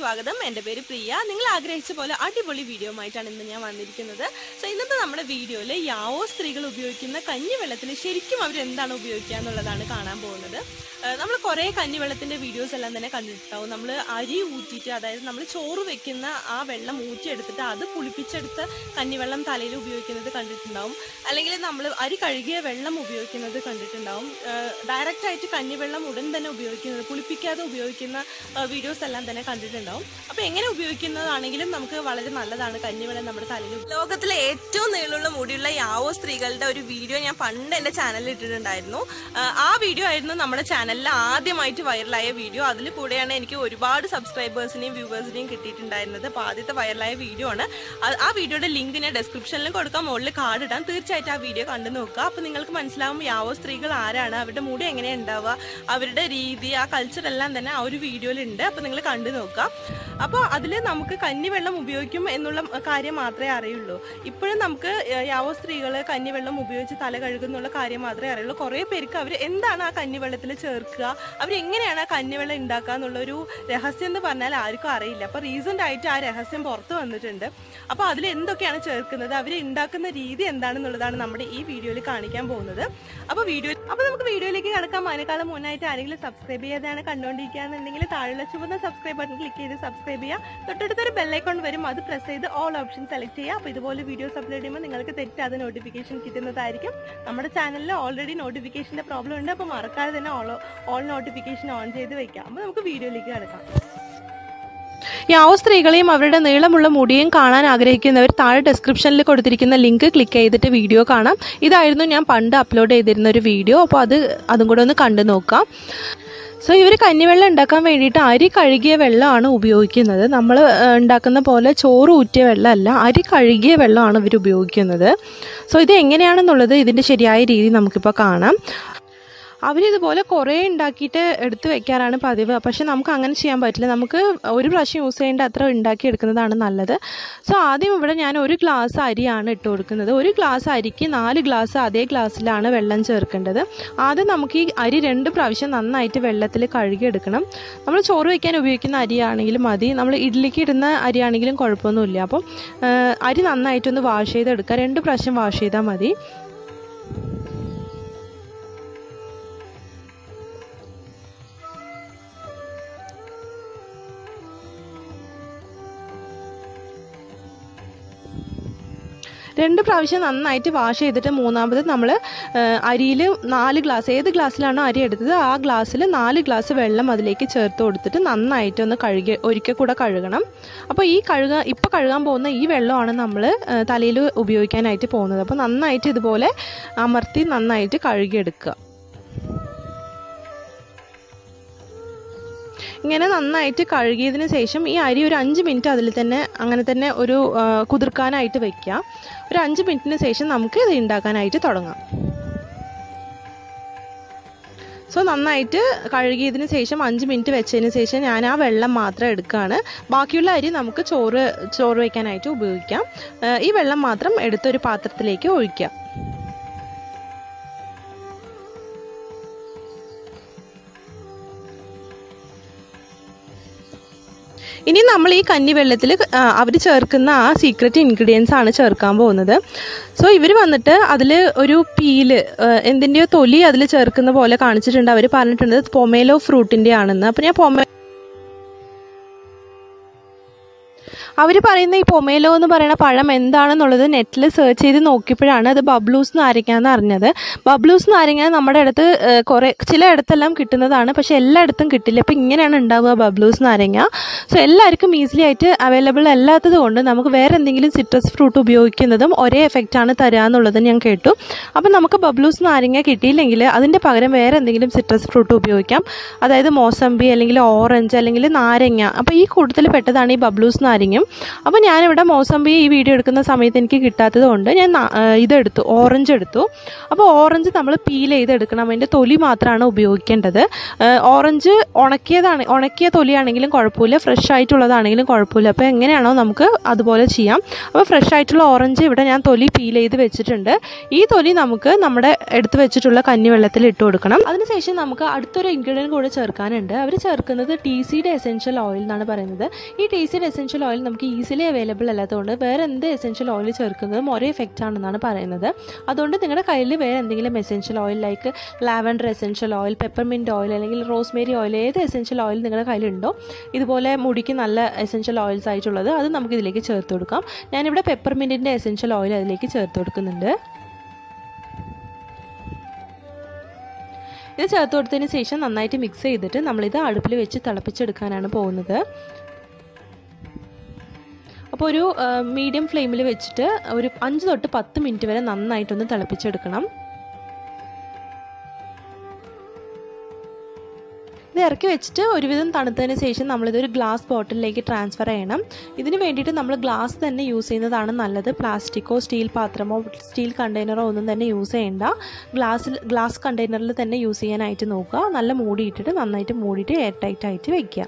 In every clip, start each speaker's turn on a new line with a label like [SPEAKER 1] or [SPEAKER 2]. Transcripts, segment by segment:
[SPEAKER 1] സ്വാഗതം എൻ്റെ പേര് പ്രിയ നിങ്ങൾ ആഗ്രഹിച്ച പോലെ അടിപൊളി വീഡിയോ ആയിട്ടാണ് ഇന്ന് ഞാൻ വന്നിരിക്കുന്നത് സോ ഇന്നത്തെ നമ്മുടെ വീഡിയോയിൽ യാവോ സ്ത്രീകൾ ഉപയോഗിക്കുന്ന കഞ്ഞിവെള്ളത്തിൽ ശരിക്കും അവർ എന്താണ് ഉപയോഗിക്കുക എന്നുള്ളതാണ് കാണാൻ പോകുന്നത് നമ്മൾ കുറേ കഞ്ഞിവെള്ളത്തിന്റെ വീഡിയോസ് എല്ലാം തന്നെ കണ്ടിട്ടുണ്ടാവും നമ്മൾ അരി ഊറ്റിയിട്ട് അതായത് നമ്മൾ ചോറ് വെക്കുന്ന ആ വെള്ളം ഊറ്റിയെടുത്തിട്ട് അത് പുളിപ്പിച്ചെടുത്ത് കഞ്ഞിവെള്ളം തലയിൽ ഉപയോഗിക്കുന്നത് കണ്ടിട്ടുണ്ടാവും അല്ലെങ്കിൽ നമ്മൾ അരി കഴുകിയ വെള്ളം ഉപയോഗിക്കുന്നത് കണ്ടിട്ടുണ്ടാവും ഡയറക്റ്റ് ആയിട്ട് കഞ്ഞിവെള്ളം ഉടൻ തന്നെ ഉപയോഗിക്കുന്നത് പുളിപ്പിക്കാതെ ഉപയോഗിക്കുന്ന വീഡിയോസ് എല്ലാം തന്നെ കണ്ടിട്ടുണ്ടാവും അപ്പൊ എങ്ങനെ ഉപയോഗിക്കുന്നതാണെങ്കിലും നമുക്ക് വളരെ നല്ലതാണ് കഞ്ഞിവെള്ളം നമ്മുടെ തലയിൽ ലോകത്തിലെ ഏറ്റവും നീളമുള്ള മുടിയുള്ള യാവോ സ്ത്രീകളുടെ ഒരു വീഡിയോ ഞാൻ പണ്ട് എന്റെ ചാനലിൽ ഇട്ടിട്ടുണ്ടായിരുന്നു ആ, ആ വീഡിയോ ആയിരുന്നു നമ്മുടെ ചാനലിൽ ആദ്യമായിട്ട് വൈറലായ വീഡിയോ അതിൽ കൂടെയാണ് എനിക്ക് ഒരുപാട് സബ്സ്ക്രൈബേഴ്സിനെയും വ്യൂവേഴ്സിനെയും കിട്ടിയിട്ടുണ്ടായിരുന്നത് അപ്പൊ ആദ്യത്തെ വൈറലായ വീഡിയോ ആണ് ആ- ആ വീഡിയോയുടെ ലിങ്ക് ഞാൻ ഡിസ്ക്രിപ്ഷനിലും കൊടുക്കാം മുകളിൽ കാർഡ് ഇടാം തീർച്ചയായിട്ടും ആ വീഡിയോ കണ്ടു നോക്കുക അപ്പൊ നിങ്ങൾക്ക് മനസ്സിലാവും യാവോ സ്ത്രീകൾ ആരാണ് അവരുടെ മുടി എങ്ങനെയാണ് ഉണ്ടാവുക അവരുടെ രീതി ആ കൾച്ചർ എല്ലാം തന്നെ ആ ഒരു വീഡിയോയിൽ ഉണ്ട് അപ്പൊ നിങ്ങൾ കണ്ടു നോക്കുക അപ്പോൾ അതിൽ നമുക്ക് കഞ്ഞിവെള്ളം ഉപയോഗിക്കും എന്നുള്ള കാര്യം മാത്രമേ അറിയുള്ളൂ ഇപ്പോഴും നമുക്ക് യാവോ സ്ത്രീകൾ കഞ്ഞിവെള്ളം ഉപയോഗിച്ച് തല കഴുകുന്നുള്ള കാര്യം മാത്രമേ അറിയുള്ളൂ കുറേ പേർക്ക് അവർ എന്താണ് ആ കഞ്ഞിവെള്ളത്തിൽ ചേർക്കുക അവർ എങ്ങനെയാണ് ആ കഞ്ഞിവെള്ളം ഉണ്ടാക്കുക എന്നുള്ളൊരു രഹസ്യം എന്ന് പറഞ്ഞാൽ ആർക്കും അറിയില്ല അപ്പോൾ റീസെൻ്റ് ആയിട്ട് ആ രഹസ്യം പുറത്ത് വന്നിട്ടുണ്ട് അപ്പോൾ അതിൽ എന്തൊക്കെയാണ് ചേർക്കുന്നത് അവർ ഉണ്ടാക്കുന്ന രീതി എന്താണെന്നുള്ളതാണ് നമ്മുടെ ഈ വീഡിയോയിൽ കാണിക്കാൻ പോകുന്നത് അപ്പോൾ വീഡിയോ അപ്പോൾ നമുക്ക് വീഡിയോയിലേക്ക് കിടക്കാം അതിനേക്കാളും മുന്നായിട്ട് ആരെങ്കിലും സബ്സ്ക്രൈബ് ചെയ്യാതെയാണ് കണ്ടുകൊണ്ടിരിക്കുകയാണെന്നുണ്ടെങ്കിൽ താഴെ ചുവന്ന സബ്സ്ക്രൈബ് ബട്ടൺ ക്ലിക്ക് ചെയ്ത് സബ്സ്ക്രൈബ് ചെയ്യുക തൊട്ടടുത്തൊരു ബെല്ലൈക്കോൺ വരും അത് പ്രസ് ചെയ്ത് ഓൾ ഓപ്ഷൻ സെലക്ട് ചെയ്യുക അപ്പോൾ ഇതുപോലെ വീഡിയോസ് അപ്ലോഡ് ചെയ്യുമ്പോൾ നിങ്ങൾക്ക് തെറ്റാതെ നോട്ടിഫിക്കേഷൻ കിട്ടുന്നതായിരിക്കും നമ്മുടെ ചാനലിൽ ഓൾറെഡി നോട്ടിഫിക്കേഷൻ്റെ പ്രോബ്ലം ഉണ്ട് അപ്പോൾ മറക്കാതെ തന്നെ ഓൾ ഓൾ നോട്ടിഫിക്കേഷൻ ഓൺ ചെയ്ത് വെക്കാം അപ്പോൾ നമുക്ക് വീഡിയോയിലേക്ക് കിടക്കാം
[SPEAKER 2] യാവോ സ്ത്രീകളെയും അവരുടെ നീളമുള്ള മുടിയും കാണാൻ ആഗ്രഹിക്കുന്നവർ താഴെ ഡിസ്ക്രിപ്ഷനിൽ കൊടുത്തിരിക്കുന്ന ലിങ്ക് ക്ലിക്ക് ചെയ്തിട്ട് വീഡിയോ കാണാം ഇതായിരുന്നു ഞാൻ പണ്ട് അപ്ലോഡ് ചെയ്തിരുന്ന ഒരു വീഡിയോ അപ്പോൾ അത് അതും കൂടെ ഒന്ന് കണ്ടു നോക്കാം സോ ഇവർ കഞ്ഞിവെള്ളം ഉണ്ടാക്കാൻ വേണ്ടിയിട്ട് അരി കഴുകിയ വെള്ളമാണ് ഉപയോഗിക്കുന്നത് നമ്മൾ ഉണ്ടാക്കുന്ന പോലെ ചോറ് ഊറ്റിയ വെള്ളമല്ല അരി കഴുകിയ വെള്ളമാണ് ഇവർ ഉപയോഗിക്കുന്നത് സോ ഇത് എങ്ങനെയാണെന്നുള്ളത് ഇതിൻ്റെ ശരിയായ രീതി നമുക്കിപ്പോൾ കാണാം അവരിതുപോലെ കുറേ ഉണ്ടാക്കിയിട്ട് എടുത്ത് വെക്കാറാണ് പതിവ് പക്ഷെ നമുക്ക് അങ്ങനെ ചെയ്യാൻ പറ്റില്ല നമുക്ക് ഒരു പ്രാവശ്യം യൂസ് ചെയ്യേണ്ട അത്ര ഉണ്ടാക്കി എടുക്കുന്നതാണ് നല്ലത് സോ ആദ്യം ഇവിടെ ഞാൻ ഒരു ഗ്ലാസ് അരിയാണ് ഇട്ട് കൊടുക്കുന്നത് ഒരു ഗ്ലാസ് അരിക്ക് നാല് ഗ്ലാസ് അതേ ഗ്ലാസ്സിലാണ് വെള്ളം ചേർക്കേണ്ടത് ആദ്യം നമുക്ക് ഈ അരി രണ്ട് പ്രാവശ്യം നന്നായിട്ട് വെള്ളത്തിൽ കഴുകിയെടുക്കണം നമ്മൾ ചോറ് വയ്ക്കാൻ ഉപയോഗിക്കുന്ന അരിയാണെങ്കിലും മതി നമ്മൾ ഇഡ്ഡലിക്ക് ഇടുന്ന അരിയാണെങ്കിലും കുഴപ്പമൊന്നുമില്ല അപ്പം ആ, അരി നന്നായിട്ടൊന്ന് വാഷ് ചെയ്തെടുക്കുക രണ്ട് പ്രാവശ്യം വാഷ് ചെയ്താൽ മതി രണ്ട് പ്രാവശ്യം നന്നായിട്ട് വാഷ് ചെയ്തിട്ട് മൂന്നാമത് നമ്മൾ അരിയിൽ നാല് ഗ്ലാസ് ഏത് ഗ്ലാസ്സിലാണോ അരി എടുത്തത് ആ ഗ്ലാസ്സിൽ നാല് ഗ്ലാസ് വെള്ളം അതിലേക്ക് ചേർത്ത് കൊടുത്തിട്ട് നന്നായിട്ട് ഒന്ന് കഴുകി ഒരിക്കൽ കൂടെ കഴുകണം അപ്പോൾ ഈ കഴുകാൻ ഇപ്പോൾ കഴുകാൻ പോകുന്ന ഈ വെള്ളമാണ് നമ്മൾ തലയിൽ ഉപയോഗിക്കാനായിട്ട് പോകുന്നത് അപ്പോൾ നന്നായിട്ട് ഇതുപോലെ അമർത്തി നന്നായിട്ട് കഴുകിയെടുക്കുക ഇങ്ങനെ നന്നായിട്ട് കഴുകിയതിന് ശേഷം ഈ അരി ഒരു അഞ്ച് മിനിറ്റ് അതിൽ തന്നെ അങ്ങനെ തന്നെ ഒരു ആ, കുതിർക്കാനായിട്ട് വെക്കുക ഒരു അഞ്ച് മിനിറ്റിന് ശേഷം നമുക്ക് ഇത് ഉണ്ടാക്കാനായിട്ട് തുടങ്ങാം സോ നന്നായിട്ട് കഴുകിയതിന് ശേഷം അഞ്ച് മിനിറ്റ് വെച്ചതിന് ശേഷം ഞാൻ ആ വെള്ളം മാത്രം എടുക്കുകയാണ് ബാക്കിയുള്ള അരി നമുക്ക് ചോറ് ചോറ് വയ്ക്കാനായിട്ട് ഉപയോഗിക്കാം ആ, ഈ വെള്ളം മാത്രം എടുത്തൊരു പാത്രത്തിലേക്ക് ഒഴിക്കാം ഇനി നമ്മൾ ഈ കഞ്ഞിവെള്ളത്തിൽ അവർ ചേർക്കുന്ന ആ സീക്രട്ട് ഇൻഗ്രീഡിയൻസ് ആണ് ചേർക്കാൻ പോകുന്നത് സോ ഇവർ വന്നിട്ട് അതിൽ ഒരു പീല് എന്തിൻ്റെയോ തൊലി അതിൽ ചേർക്കുന്ന പോലെ കാണിച്ചിട്ടുണ്ട് അവർ പറഞ്ഞിട്ടുണ്ട് പൊമേലോ ഫ്രൂട്ടിൻ്റെ ആണെന്ന് അപ്പം ഞാൻ പൊമേ അവർ പറയുന്ന ഈ പൊമേലോ എന്ന് പറയുന്ന പഴം എന്താണെന്നുള്ളത് നെറ്റിൽ സെർച്ച് ചെയ്ത് നോക്കിയപ്പോഴാണ് അത് ബബ്ലൂസ് നാരങ്ങ എന്ന് അറിഞ്ഞത് ബബ്ലൂസ് നാരങ്ങ നമ്മുടെ അടുത്ത് ഏഹ്, കുറേ ചില ഇടത്തെല്ലാം കിട്ടുന്നതാണ് പക്ഷെ എല്ലായിടത്തും കിട്ടില്ല അപ്പോൾ ഇങ്ങനെയാണ് ഉണ്ടാവുക ബബ്ലൂസ് നാരങ്ങ സോ എല്ലാവർക്കും ഈസിലി ആയിട്ട് അവൈലബിൾ അല്ലാത്തത് കൊണ്ട് നമുക്ക് വേറെ എന്തെങ്കിലും സിട്രസ് ഫ്രൂട്ട് ഉപയോഗിക്കുന്നതും ഒരേ എഫക്റ്റ് ആണ് തരിക എന്നുള്ളത് ഞാൻ കേട്ടു അപ്പം നമുക്ക് ബബ്ലൂസ് നാരങ്ങ കിട്ടിയില്ലെങ്കിൽ അതിൻ്റെ പകരം വേറെ എന്തെങ്കിലും സിട്രസ് ഫ്രൂട്ട് ഉപയോഗിക്കാം അതായത് മോസമ്പി അല്ലെങ്കിൽ ഓറഞ്ച് അല്ലെങ്കിൽ നാരങ്ങ അപ്പോൾ ഈ കൂട്ടത്തിൽ പെട്ടതാണ് ഈ ബബ്ലൂസ് നാരങ്ങയും കിട്ടും അപ്പോൾ ഞാനിവിടെ മോസംബി ഈ വീഡിയോ എടുക്കുന്ന സമയത്ത് എനിക്ക് കിട്ടാത്തത് കൊണ്ട് ഞാൻ ന- ആ, ഇതെടുത്തു ഓറഞ്ച് എടുത്തു അപ്പോൾ ഓറഞ്ച് നമ്മൾ പീൽ ചെയ്തെടുക്കണം അതിൻ്റെ തൊലി മാത്രമാണ് ഉപയോഗിക്കേണ്ടത് ആ, ഓറഞ്ച് ഉണക്കിയതാണ് ഉണക്കിയ തൊലിയാണെങ്കിലും കുഴപ്പമില്ല ഫ്രഷ് ആയിട്ടുള്ളതാണെങ്കിലും കുഴപ്പമില്ല അപ്പോൾ എങ്ങനെയാണോ നമുക്ക് അതുപോലെ ചെയ്യാം അപ്പോൾ ഫ്രഷ് ആയിട്ടുള്ള ഓറഞ്ച് ഇവിടെ ഞാൻ തൊലി പീൽ ചെയ്ത് വെച്ചിട്ടുണ്ട് ഈ തൊലി നമുക്ക് നമ്മുടെ എടുത്ത് വെച്ചിട്ടുള്ള കഞ്ഞിവെള്ളത്തിൽ ഇട്ട് കൊടുക്കണം അതിനുശേഷം നമുക്ക് അടുത്തൊരു ഇൻഗ്രീഡിയൻറ്റ് കൂടെ ചേർക്കാനുണ്ട് അവർ ചേർക്കുന്നത് ടി സിയുടെ എസെൻഷ്യൽ ഓയിൽ എന്നാണ് പറയുന്നത് ഈ ടി സിയുടെ എസെൻഷ്യൽ ഓയിൽ നമുക്ക് ഈസിലി അവൈലബിൾ അല്ലാത്തതുകൊണ്ട് വേറെ എന്ത് എസെൻഷ്യൽ ഓയിൽ ചേർക്കുന്നതും ഒരേ എഫക്റ്റ് ആണെന്നാണ് പറയുന്നത് അതുകൊണ്ട് നിങ്ങളുടെ കയ്യിൽ വേറെ എന്തെങ്കിലും essential oil like lavender essential oil peppermint oil അല്ലെങ്കിൽ റോസ്മേരി ഓയിൽ ഏത് എസെൻഷ്യൽ ഓയിൽ നിങ്ങളുടെ കയ്യിലുണ്ടോ ഇതുപോലെ മുടിക്ക് നല്ല എസെൻഷ്യൽ ഓയിൽസ് ആയിട്ടുള്ളത് അത് നമുക്ക് ഇതിലേക്ക് ചേർത്ത് കൊടുക്കാം ഞാനിവിടെ പെപ്പർമിൻറ്റിൻ്റെ എസെൻഷ്യൽ ഓയിൽ അതിലേക്ക് ചേർത്ത് കൊടുക്കുന്നുണ്ട് ഇത് ചേർത്ത് കൊടുത്തതിന് ശേഷം നന്നായിട്ട് മിക്സ് ചെയ്തിട്ട് നമ്മളിത് അടുപ്പിൽ വെച്ച് തിളപ്പിച്ചെടുക്കാനാണ് പോകുന്നത് അപ്പോൾ ഒരു മീഡിയം ഫ്ലെയിമിൽ വെച്ചിട്ട് ഒരു അഞ്ച് തൊട്ട് പത്ത് മിനിറ്റ് വരെ നന്നായിട്ടൊന്ന് തിളപ്പിച്ചെടുക്കണം ഇത് ഇറക്കി വെച്ചിട്ട് ഒരുവിധം തണുത്തതിന് ശേഷം നമ്മളിതൊരു ഗ്ലാസ് ബോട്ടിലിലേക്ക് ട്രാൻസ്ഫർ ചെയ്യണം ഇതിന് വേണ്ടിയിട്ട് നമ്മൾ ഗ്ലാസ് തന്നെ യൂസ് ചെയ്യുന്നതാണ് നല്ലത് പ്ലാസ്റ്റിക്കോ സ്റ്റീൽ പാത്രമോ സ്റ്റീൽ കണ്ടെയ്നറോ ഒന്നും തന്നെ യൂസ് ചെയ്യേണ്ട ഗ്ലാസ്സിൽ ഗ്ലാസ് കണ്ടെയ്നറിൽ തന്നെ യൂസ് ചെയ്യാനായിട്ട് നോക്കുക നല്ല മൂടിയിട്ടിട്ട് നന്നായിട്ട് മൂടിയിട്ട് എയർ ടൈറ്റ് ആയിട്ട് വെക്കുക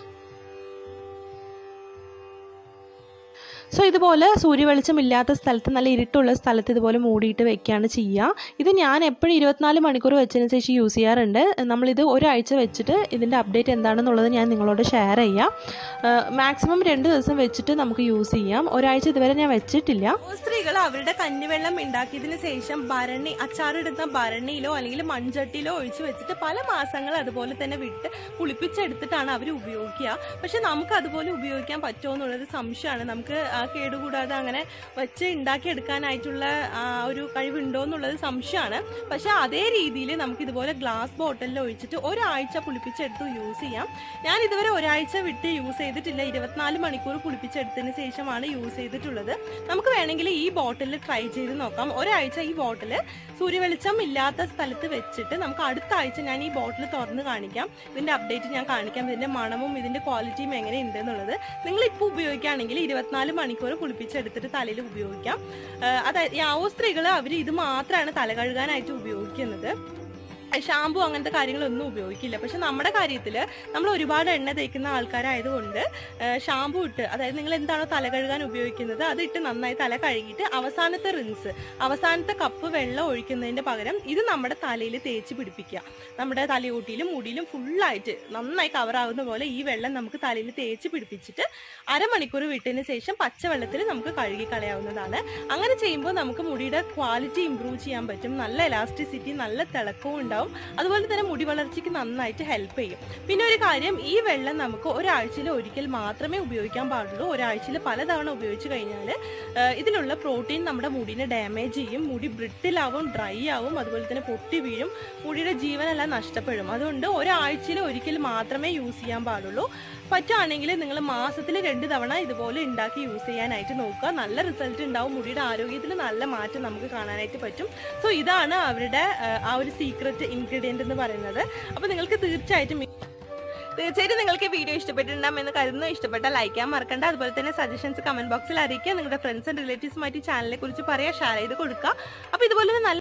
[SPEAKER 2] സോ ഇതുപോലെ സൂര്യവെളിച്ചം ഇല്ലാത്ത സ്ഥലത്ത് നല്ല ഇരുട്ടുള്ള സ്ഥലത്ത് ഇതുപോലെ മൂടിയിട്ട് വെക്കുകയാണ് ചെയ്യുക ഇത് ഞാൻ എപ്പോഴും ഇരുപത്തിനാല് മണിക്കൂർ വെച്ചതിന് ശേഷം യൂസ് ചെയ്യാറുണ്ട് നമ്മളിത് ഒരാഴ്ച വെച്ചിട്ട് ഇതിൻ്റെ അപ്ഡേറ്റ് എന്താണെന്നുള്ളത് ഞാൻ നിങ്ങളോട് ഷെയർ ചെയ്യാം മാക്സിമം രണ്ട് ദിവസം വെച്ചിട്ട് നമുക്ക് യൂസ് ചെയ്യാം ഒരാഴ്ച ഇതുവരെ ഞാൻ വെച്ചിട്ടില്ല
[SPEAKER 1] സ്ത്രീകൾ അവരുടെ കഞ്ഞിവെള്ളം ഉണ്ടാക്കിയതിന് ശേഷം ഭരണി അച്ചാറിടുന്ന ഭരണിയിലോ അല്ലെങ്കിൽ മൺചട്ടിയിലോ ഒഴിച്ചു വെച്ചിട്ട് പല മാസങ്ങൾ അതുപോലെ തന്നെ വിട്ട് കുളിപ്പിച്ചെടുത്തിട്ടാണ് അവർ ഉപയോഗിക്കുക പക്ഷെ നമുക്ക് അതുപോലെ ഉപയോഗിക്കാൻ പറ്റുമോ എന്നുള്ളത് സംശയമാണ് നമുക്ക് ആ കേടുകൂടാതെ അങ്ങനെ വെച്ച് ഉണ്ടാക്കിയെടുക്കാനായിട്ടുള്ള ആ ഒരു കഴിവുണ്ടോ എന്നുള്ളത് സംശയമാണ് പക്ഷെ അതേ രീതിയിൽ നമുക്ക് ഇതുപോലെ ഗ്ലാസ് ബോട്ടിലിൽ ഒഴിച്ചിട്ട് ഒരാഴ്ച പുളിപ്പിച്ചെടുത്ത് യൂസ് ചെയ്യാം ഞാൻ ഇതുവരെ ഒരാഴ്ച വിട്ട് യൂസ് ചെയ്തിട്ടില്ല ഇരുപത്തിനാല് മണിക്കൂർ പുളിപ്പിച്ചെടുത്തതിന് ശേഷമാണ് യൂസ് ചെയ്തിട്ടുള്ളത് നമുക്ക് വേണമെങ്കിൽ ഈ ബോട്ടിൽ ട്രൈ ചെയ്ത് നോക്കാം ഒരാഴ്ച ഈ ബോട്ടിൽ സൂര്യവെളിച്ചം ഇല്ലാത്ത സ്ഥലത്ത് വെച്ചിട്ട് നമുക്ക് അടുത്ത ആഴ്ച ഞാൻ ഈ ബോട്ടിൽ തുറന്ന് കാണിക്കാം ഇതിന്റെ അപ്ഡേറ്റ് ഞാൻ കാണിക്കാം ഇതിന്റെ മണവും ഇതിന്റെ ക്വാളിറ്റിയും എങ്ങനെയുണ്ട് എന്നുള്ളത് നിങ്ങൾ ഇപ്പോൾ ഉപയോഗിക്കുകയാണെങ്കിൽ ഇരുപത്തിനാല് മണിക്കൂർ കുളിപ്പിച്ചെടുത്തിട്ട് തലയിൽ ഉപയോഗിക്കാം ആഹ് അതായത് യാവോ സ്ത്രീകൾ അവർ ഇത് മാത്രമാണ് തല കഴുകാനായിട്ട് ഉപയോഗിക്കുന്നത് ഷാമ്പു അങ്ങനത്തെ കാര്യങ്ങളൊന്നും ഉപയോഗിക്കില്ല പക്ഷെ നമ്മുടെ കാര്യത്തിൽ നമ്മൾ ഒരുപാട് എണ്ണ തേക്കുന്ന ആൾക്കാരായതുകൊണ്ട് ഷാമ്പു ഇട്ട് അതായത് നിങ്ങൾ എന്താണോ തല കഴുകാൻ ഉപയോഗിക്കുന്നത് അത് ഇട്ട് നന്നായി തല കഴുകിയിട്ട് അവസാനത്തെ റിൻസ് അവസാനത്തെ കപ്പ് വെള്ളം ഒഴിക്കുന്നതിന്റെ പകരം ഇത് നമ്മുടെ തലയിൽ തേച്ച് പിടിപ്പിക്കുക നമ്മുടെ തലയോട്ടിയിലും മുടിയിലും ഫുള്ളായിട്ട് നന്നായി കവർ ആവുന്ന പോലെ ഈ വെള്ളം നമുക്ക് തലയിൽ തേച്ച് പിടിപ്പിച്ചിട്ട് അരമണിക്കൂർ വിട്ടതിന് ശേഷം പച്ചവെള്ളത്തിൽ നമുക്ക് കഴുകി കളയാവുന്നതാണ് അങ്ങനെ ചെയ്യുമ്പോൾ നമുക്ക് മുടിയുടെ ക്വാളിറ്റി ഇമ്പ്രൂവ് ചെയ്യാൻ പറ്റും നല്ല എലാസ്റ്റിസിറ്റി നല്ല തിളക്കവും ഉണ്ടാവും അതുപോലെ തന്നെ മുടി വളർച്ചയ്ക്ക് നന്നായിട്ട് ഹെൽപ്പ് ചെയ്യും പിന്നെ ഒരു കാര്യം ഈ വെള്ളം നമുക്ക് ഒരാഴ്ചയിൽ ഒരിക്കൽ മാത്രമേ ഉപയോഗിക്കാൻ പാടുള്ളൂ ഒരാഴ്ചയിൽ പലതവണ ഉപയോഗിച്ച് കഴിഞ്ഞാൽ ഇതിലുള്ള പ്രോട്ടീൻ നമ്മുടെ മുടിനെ ഡാമേജ് ചെയ്യും മുടി ബ്രിട്ടിലാവും ഡ്രൈ ആവും അതുപോലെ തന്നെ പൊട്ടി വീഴും മുടിയുടെ ജീവനെല്ലാം നഷ്ടപ്പെടും അതുകൊണ്ട് ഒരാഴ്ചയിൽ ഒരിക്കൽ മാത്രമേ യൂസ് ചെയ്യാൻ പാടുള്ളൂ പറ്റുവാണെങ്കിൽ നിങ്ങൾ മാസത്തിൽ രണ്ട് തവണ ഇതുപോലെ ഉണ്ടാക്കി യൂസ് ചെയ്യാനായിട്ട് നോക്കുക നല്ല റിസൾട്ട് ഉണ്ടാവും മുടിയുടെ ആരോഗ്യത്തിൽ നല്ല മാറ്റം നമുക്ക് കാണാനായിട്ട് പറ്റും സോ ഇതാണ് അവരുടെ ആ, ആ ഒരു സീക്രട്ട് ഇൻഗ്രീഡിയന്റ് എന്ന് പറയുന്നത് അപ്പോൾ നിങ്ങൾക്ക് തീർച്ചയായിട്ടും ഈ- തീർച്ചയായിട്ടും നിങ്ങൾക്ക് ഈ വീഡിയോ ഇഷ്ടപ്പെട്ടിട്ടുണ്ടാകും എന്ന് കരുതുന്നു ഇഷ്ടപ്പെട്ടാൽ ലൈക്ക് ചെയ്യാൻ മറക്കണ്ട അതുപോലെ തന്നെ സജഷൻസ് കമന്റ് ബോക്സിൽ അറിയിക്കുക നിങ്ങളുടെ ഫ്രണ്ട്സ് ആൻഡ് റിലേറ്റീവ്സുമായിട്ട് ചാനലിനെ കുറിച്ച് പറയാം ഷെയർ ചെയ്ത് കൊടുക്കുക അപ്പോൾ ഇതുപോലെ നല്ല